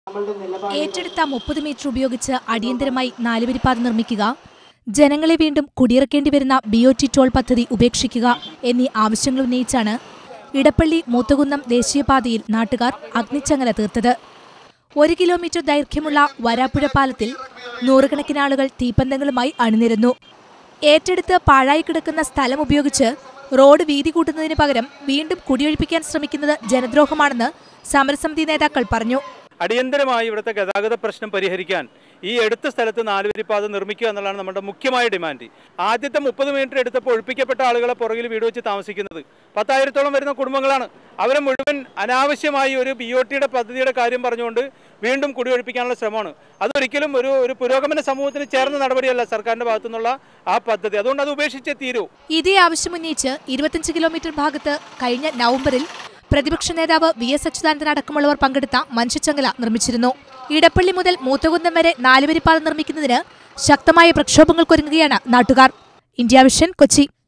നമ്മളുടെ നിലപാട് ഏറ്റെടുത്ത മുപ്പത് മീറ്റർ ഉപയോഗിച്ച് അടിയന്തരമായി നാലുവരിപ്പാത നിർമ്മിക്കുക ജനങ്ങളെ വീണ്ടും കുടിയിറക്കേണ്ടി വരുന്ന ബി ഒ ടി ടോൾ പദ്ധതി ഉപേക്ഷിക്കുക എന്നീ ആവശ്യങ്ങൾ ഉന്നയിച്ചാണ് ഇടപ്പള്ളി മൂത്തകുന്നം ദേശീയപാതയിൽ നാട്ടുകാർ അഗ്നിച്ചങ്ങല തീർത്തത് ഒരു കിലോമീറ്റർ ദൈർഘ്യമുള്ള വരാപ്പുഴ പാലത്തിൽ നൂറുകണക്കിന് ആളുകൾ തീപ്പന്തങ്ങളുമായി അണിനിരന്നു ഏറ്റെടുത്ത് പാഴായി കിടക്കുന്ന സ്ഥലം ഉപയോഗിച്ച് റോഡ് വീതി കൂട്ടുന്നതിന് പകരം വീണ്ടും കുടിയൊഴിപ്പിക്കാൻ ശ്രമിക്കുന്നത് ജനദ്രോഹമാണെന്ന് സമരസമിതി നേതാക്കൾ പറഞ്ഞു അടിയന്തരമായി ഇവിടുത്തെ ഗതാഗത പ്രശ്നം പരിഹരിക്കാൻ ഈ എടുത്ത സ്ഥലത്ത് നാലുവരിപ്പാത നിർമ്മിക്കുക എന്നുള്ളതാണ് നമ്മുടെ മുഖ്യമായ ഡിമാൻഡ് ആദ്യത്തെ മുപ്പത് മീറ്റർ എടുത്തപ്പോൾ ഒഴിപ്പിക്കപ്പെട്ട ആളുകളെ പുറകിൽ വീട് വെച്ച് താമസിക്കുന്നത് പത്തായിരത്തോളം വരുന്ന കുടുംബങ്ങളാണ് അവരെ മുഴുവൻ അനാവശ്യമായി ഒരു ബി ഒ ടിയുടെ പദ്ധതിയുടെ കാര്യം പറഞ്ഞുകൊണ്ട് വീണ്ടും കുടിയൊഴിപ്പിക്കാനുള്ള ശ്രമമാണ് അതൊരിക്കലും ഒരു ഒരു പുരോഗമന സമൂഹത്തിന് ചേർന്ന നടപടിയല്ല സർക്കാരിന്റെ ഭാഗത്തു നിന്നുള്ള ആ പദ്ധതി അതുകൊണ്ട് അത് ഉപേക്ഷിച്ചേ തീരൂ ഇതേ ആവശ്യമുന്നയിച്ച് ഇരുപത്തിയഞ്ച് കിലോമീറ്റർ ഭാഗത്ത് കഴിഞ്ഞ നവംബറിൽ പ്രതിപക്ഷ നേതാവ് വി എസ് അച്യുതാനന്ദൻ അടക്കമുള്ളവർ പങ്കെടുത്ത മനുഷ്യച്ചങ്ങല നിർമ്മിച്ചിരുന്നു ഇടപ്പള്ളി മുതൽ മൂത്തകുന്നം വരെ നാലുവരിപ്പാത നിർമ്മിക്കുന്നതിന് ശക്തമായ പ്രക്ഷോഭങ്ങൾക്കൊരുങ്ങുകയാണ് നാട്ടുകാർ ഇന്ത്യ വിഷൻ കൊച്ചി